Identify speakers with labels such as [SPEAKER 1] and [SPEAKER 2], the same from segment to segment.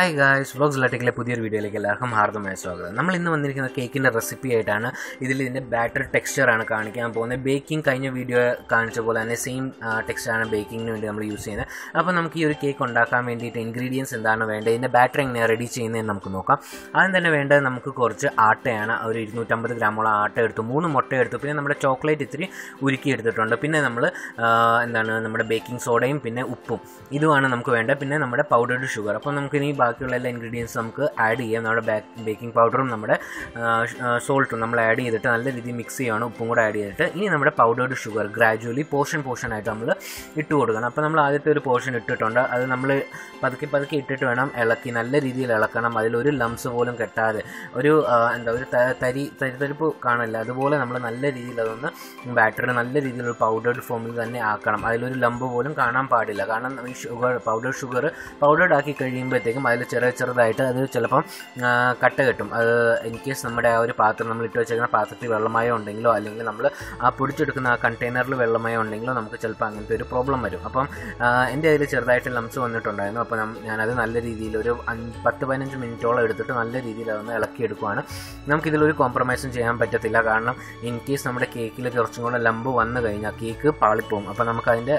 [SPEAKER 1] hi guys vlogs ലട്ടിക്കിലെ പുതിയൊരു വീഡിയോയിലേക്ക് എല്ലാവർക്കും ഹാർദമായ സ്വാഗതം നമ്മൾ ഇന്ന് വന്നിരിക്കുന്ന കേക്കിൻ്റെ റെസിപ്പി ആയിട്ടാണ് ഇതിൽ ഇതിൻ്റെ ബാറ്റർ ടെക്സ്ചറാണ് കാണിക്കാൻ പോകുന്നത് ബേക്കിംഗ് കഴിഞ്ഞ വീഡിയോ കാണിച്ച പോലെ തന്നെ സെയിം ടെക്സ്ചറാണ് ബേക്കിങ്ങിന് വേണ്ടി നമ്മൾ യൂസ് ചെയ്യുന്നത് അപ്പോൾ നമുക്ക് ഈ ഒരു കേക്ക് ഉണ്ടാക്കാൻ വേണ്ടിയിട്ട് ഇൻഗ്രീഡിയൻസ് എന്താണ് വേണ്ടത് ഇതിൻ്റെ ബാറ്റർ എങ്ങനെയാണ് റെഡി ചെയ്യുന്നതെന്ന് നമുക്ക് നോക്കാം ആദ്യം തന്നെ വേണ്ടത് നമുക്ക് കുറച്ച് ആട്ടയാണ് ഒരു ഇരുന്നൂറ്റമ്പത് ഗ്രാമോളം ആട്ട എടുത്തു മൂന്ന് മുട്ട എടുത്തു പിന്നെ നമ്മുടെ ചോക്ലേറ്റ് ഇത്തിരി ഉരുക്കി എടുത്തിട്ടുണ്ട് പിന്നെ നമ്മൾ എന്താണ് നമ്മുടെ ബേക്കിംഗ് സോഡയും പിന്നെ ഉപ്പും ഇതുമാണ് നമുക്ക് വേണ്ടത് പിന്നെ നമ്മുടെ പൗഡർഡ് ഷുഗർ അപ്പോൾ നമുക്ക് ഇനി ബാക്കിയുള്ള എല്ലാ ഇൻഗ്രീഡിയൻസ് നമുക്ക് ആഡ് ചെയ്യാം നമ്മുടെ ബേക്കിംഗ് പൗഡറും നമ്മുടെ സോൾട്ടും നമ്മൾ ആഡ് ചെയ്തിട്ട് നല്ല രീതിയിൽ മിക്സ് ചെയ്യുകയാണ് ഉപ്പും കൂടെ ആഡ് ചെയ്തിട്ട് ഇനി നമ്മുടെ powdered sugar gradually portion portion ആയിട്ട് നമ്മൾ ഇട്ട് കൊടുക്കണം അപ്പോൾ നമ്മൾ ആദ്യത്തെ ഒരു പോർഷൻ ഇട്ടിട്ടുണ്ട് അത് നമ്മൾ പതുക്കെ പതുക്കെ ഇട്ടിട്ട് വേണം ഇളക്കി നല്ല രീതിയിൽ ഇളക്കണം അതിലൊരു ലംസ് പോലും കെട്ടാതെ ഒരു ആ, എന്താ ഒരു ത- തരി തരിതരിപ്പ് കാണില്ല അതുപോലെ നമ്മൾ നല്ല രീതിയിൽ അതൊന്ന് ബാറ്ററി നല്ല രീതിയിൽ ഒരു പൗഡേർഡ് ഫോമിൽ തന്നെ ആക്കണം അതിലൊരു ലംബ് പോലും കാണാൻ പാടില്ല കാരണം ഈ ഷുഗർ പൗഡർ ഷുഗർ പൗഡേർഡ് ആക്കി കഴിയുമ്പോഴത്തേക്കും അതിൽ ചെറിയ ചെറുതായിട്ട് അത് ചിലപ്പം ആ, കട്ട കെട്ടും അത് ഇൻ കേസ് നമ്മുടെ ആ ഒരു പാത്രം നമ്മൾ ഇട്ട് വെച്ചേക്കുന്ന പാത്രത്തിൽ വെള്ളമയോ ഉണ്ടെങ്കിലോ അല്ലെങ്കിൽ നമ്മൾ ആ പൊടിച്ചെടുക്കുന്ന ആ കണ്ടെയ്നറിൽ വെള്ളമയോ ഉണ്ടെങ്കിലോ നമുക്ക് ചിലപ്പോൾ അങ്ങനത്തെ ഒരു പ്രോബ്ലം വരും അപ്പം ആ, എൻ്റെ അതിൽ ചെറുതായിട്ട് ലംസ് വന്നിട്ടുണ്ടായിരുന്നു അപ്പോൾ നം- ഞാനത് നല്ല രീതിയിൽ ഒരു അഞ്ച് പത്ത് പതിനഞ്ച് മിനിറ്റോളം എടുത്തിട്ട് നല്ല രീതിയിൽ അതൊന്ന് ഇളക്കിയെടുക്കുവാണ് നമുക്കിതിലൊരു കോംപ്രമൈസും ചെയ്യാൻ പറ്റത്തില്ല കാരണം ഇൻ കേസ് നമ്മുടെ കേക്കിൽ കുറച്ചും കൂടെ ലംബ് വന്നു കഴിഞ്ഞാൽ കേക്ക് പാളിപ്പോവും അപ്പോൾ നമുക്ക് അതിൻ്റെ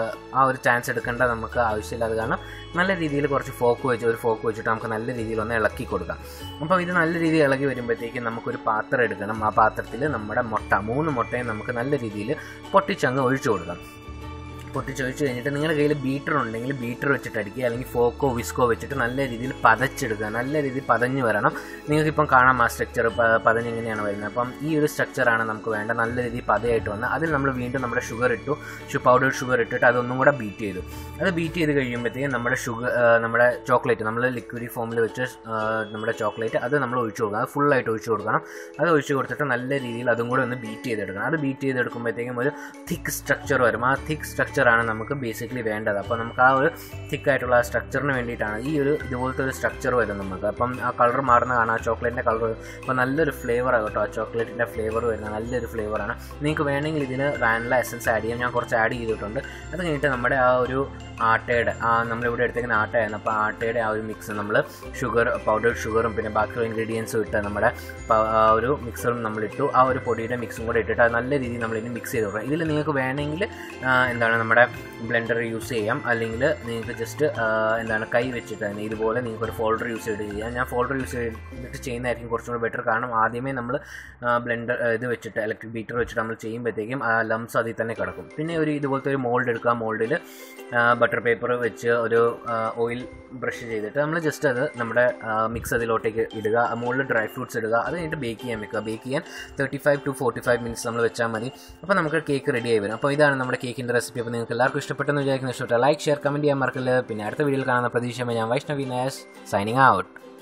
[SPEAKER 1] ആ ഒരു ചാൻസ് എടുക്കേണ്ട നമുക്ക് ആവശ്യമില്ല അത് കാരണം നല്ല രീതിയിൽ കുറച്ച് ഫോക്ക് വെച്ച് ഒരു ഫോക്ക് വെച്ചിട്ട് നമുക്ക് നല്ല രീതിയിൽ ഒന്ന് ഇളക്കി കൊടുക്കാം അപ്പോൾ ഇത് നല്ല രീതിയിൽ ഇളകി വരുമ്പോഴത്തേക്കും നമുക്കൊരു പാത്രം എടുക്കണം ആ പാത്രത്തിൽ നമ്മുടെ മുട്ട മൂന്ന് മുട്ടയും നമുക്ക് നല്ല രീതിയിൽ പൊട്ടിച്ചങ്ങ് ഒഴിച്ചു കൊടുക്കാം പൊട്ടിച്ചൊഴിച്ച് കഴിഞ്ഞിട്ട് നിങ്ങളുടെ കയ്യിൽ ബീറ്റർ ഉണ്ടെങ്കിൽ ബീറ്റർ വെച്ചിട്ട് അടിക്കുക അല്ലെങ്കിൽ ഫോക്കോ വിസ്കോ വെച്ചിട്ട് നല്ല രീതിയിൽ പതച്ചെടുക്കുക നല്ല രീതിയിൽ പതഞ്ഞ് വരണം നിങ്ങൾക്കിപ്പം കാണാം ആ സ്ട്രക്ചർ പതഞ്ഞെങ്ങനെയാണ് വരുന്നത് അപ്പം ഈ ഒരു സ്ട്രക്ചറാണ് നമുക്ക് വേണ്ട നല്ല രീതിയിൽ പതയായിട്ട് വന്ന് അതിൽ നമ്മൾ വീണ്ടും നമ്മുടെ ഷുഗർ ഇട്ടു ഷു പൗഡർ ഷുഗർ ഇട്ടിട്ട് അതൊന്നും കൂടെ ബീറ്റ് ചെയ്തു അത് ബീറ്റ് ചെയ്ത് കഴിയുമ്പോഴത്തേക്കും നമ്മുടെ ഷുഗർ നമ്മുടെ ചോക്ലേറ്റ് നമ്മൾ ലിക്വിഡ് ഫോമിൽ വെച്ച് ആ, നമ്മുടെ ചോക്ലേറ്റ് അത് നമ്മൾ ഒഴിച്ചു കൊടുക്കണം അത് ഫുള്ളായിട്ട് ഒഴിച്ചു കൊടുക്കണം അത് ഒഴിച്ചു കൊടുത്തിട്ട് നല്ല രീതിയിൽ അതും കൂടെ ഒന്ന് ബീറ്റ് ചെയ്തെടുക്കണം അത് ബീറ്റ് ചെയ്തെടുക്കുമ്പോഴത്തേക്കും ഒരു തിക്ക് സ്ട്രക്ചർ വരും ആ തിക്ക് സ്ട്രക്ചറാണ് നമുക്ക് ബേസിക്കലി വേണ്ടത് അപ്പോൾ നമുക്ക് ആ ഒരു തിക്കായിട്ടുള്ള ആ സ്ട്രക്ചറിന് വേണ്ടിയിട്ടാണ് ഈ ഒരു ഇതുപോലത്തെ ഒരു സ്ട്രക്ചർ വരും നമുക്ക് അപ്പം ആ കളർ മാറുന്ന കാണാം ആ ചോക്ലേറ്റിൻ്റെ കളർ അപ്പോൾ നല്ലൊരു ഫ്ലേവറാണ് കേട്ടോ ആ ചോക്ലേറ്റിൻ്റെ ഫ്ലേവർ വരുന്ന നല്ലൊരു ഫ്ലേവറാണ് നിങ്ങൾക്ക് വേണമെങ്കിൽ ഇതിന് വാനില എസൻസ് ആഡ് ചെയ്യാം ഞാൻ കുറച്ച് ആഡ് ചെയ്തിട്ടുണ്ട് അത് കഴിഞ്ഞിട്ട് നമ്മുടെ ആ ഒരു ആട്ടയുടെ ആ നമ്മളിവിടെ എടുത്തേക്കുന്ന ആട്ടയായിരുന്നു അപ്പോൾ ആട്ടയുടെ ആ ഒരു മിക്സ് നമ്മൾ ഷുഗർ പൗഡേർഡ് ഷുഗറും പിന്നെ ബാക്കിയുള്ള ഇൻഗ്രീഡിയൻസും ഇട്ട് നമ്മുടെ പ- ആ ഒരു മിക്സറും നമ്മൾ ഇട്ടു ആ ഒരു പൊടിയുടെ മിക്സും കൂടെ ഇട്ടിട്ട് അത് നല്ല രീതിയിൽ നമ്മൾ ഇനി മിക്സ് ചെയ്ത് കൊടുക്കണം ഇതിൽ നിങ്ങൾക്ക് വേണമെങ്കിൽ ആ, എന്താണ് നമ്മുടെ ബ്ലെൻഡർ യൂസ് ചെയ്യാം അല്ലെങ്കിൽ നിങ്ങൾക്ക് ജസ്റ്റ് എന്താണ് കൈ വെച്ചിട്ട് തന്നെ ഇതുപോലെ നിങ്ങൾക്ക് ഒരു ഫോൾഡർ യൂസ് ചെയ്ത് ചെയ്യാം ഞാൻ ഫോൾഡർ യൂസ് ചെയ്തിട്ട് ചെയ്യുന്നതായിരിക്കും കുറച്ചും കൂടി ബെറ്റർ കാരണം ആദ്യമേ നമ്മൾ ബ്ലെൻഡർ ഇത് വെച്ചിട്ട് ഇലക്ട്രിക് ബീറ്റർ വെച്ചിട്ട് നമ്മൾ ചെയ്യുമ്പോഴത്തേക്കും ആ ലംസ് അതിൽ തന്നെ കിടക്കും പിന്നെ ഒരു ഇതുപോലത്തെ ഒരു മോൾഡ് എടുക്കുക മോൾഡിൽ ബട്ടർ പേപ്പർ വെച്ച് ഒരു ഓയിൽ ബ്രഷ് ചെയ്തിട്ട് നമ്മൾ ജസ്റ്റ് അത് നമ്മുടെ മിക്സ് അതിലോട്ടേക്ക് ഇടുക മുകളിൽ ഡ്രൈ ഫ്രൂട്ട്സ് ഇടുക അത് കഴിഞ്ഞിട്ട് ബേക്ക് ചെയ്യാൻ വെക്കുക ബേക്ക് ചെയ്യാൻ thirty five to forty five minutes നമ്മൾ വെച്ചാൽ മതി അപ്പോൾ നമുക്ക് കേക്ക് റെഡി ആയി വരും അപ്പോൾ ഇതാണ് നമ്മുടെ കേക്കിൻ്റെ റെസിപ്പി അപ്പോൾ നിങ്ങൾക്ക് എല്ലാവർക്കും ഇഷ്ടപ്പെട്ടെന്ന് വിചാരിക്കുന്ന ഇഷ്ടപ്പെട്ട ലൈക്ക് ഷെയർ കമൻറ്റ് ചെയ്യാൻ മറക്കല്ലേ പിന്നെ അടുത്ത വീഡിയോയിൽ കാണുന്ന പ്രതീക്ഷ ഞാൻ വൈഷ്ണവി നായസ് സൈനിങ് ഔട്ട്